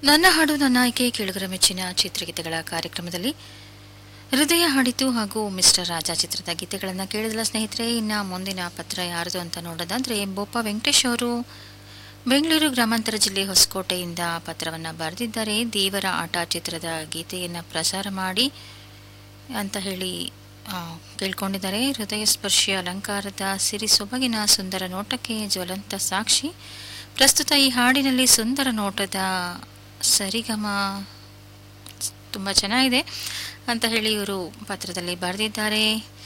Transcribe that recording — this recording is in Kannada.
ನನ್ನ ಹಾಡು ನನ್ನ ಆಯ್ಕೆ ಕೇಳುಗರ ಮೆಚ್ಚಿನ ಚಿತ್ರಗೀತೆಗಳ ಕಾರ್ಯಕ್ರಮದಲ್ಲಿ ಹೃದಯ ಹಾಡಿತು ಹಾಗೂ ಮಿಸ್ಟರ್ ರಾಜ ಚಿತ್ರದ ಗೀತೆಗಳನ್ನು ಕೇಳಿದಲ್ಲ ಸ್ನೇಹಿತರೆ ಇನ್ನು ಮುಂದಿನ ಪತ್ರ ಯಾರ್ದು ಅಂತ ನೋಡೋದಾದರೆ ಬೋಪ ವೆಂಕಟೇಶ್ ಅವರು ಬೆಂಗಳೂರು ಗ್ರಾಮಾಂತರ ಜಿಲ್ಲೆ ಹೊಸಕೋಟೆಯಿಂದ ಪತ್ರವನ್ನು ಬರೆದಿದ್ದಾರೆ ದೇವರ ಆಟ ಚಿತ್ರದ ಗೀತೆಯನ್ನು ಪ್ರಸಾರ ಮಾಡಿ ಅಂತ ಹೇಳಿ ಆ, ಕೇಳ್ಕೊಂಡಿದ್ದಾರೆ ಹೃದಯ ಸ್ಪರ್ಶಿ ಅಲಂಕಾರದ ಸಿರಿ ಸೊಬಗಿನ ಸುಂದರ ನೋಟಕ್ಕೆ ಜ್ವಲಂತ ಸಾಕ್ಷಿ ಪ್ರಸ್ತುತ ಈ ಹಾಡಿನಲ್ಲಿ ಸುಂದರ ನೋಟದ ಸರಿಗಮ ತುಂಬ ಚೆನ್ನಾಗಿದೆ ಅಂತ ಹೇಳಿ ಇವರು ಪತ್ರದಲ್ಲಿ ಬರೆದಿದ್ದಾರೆ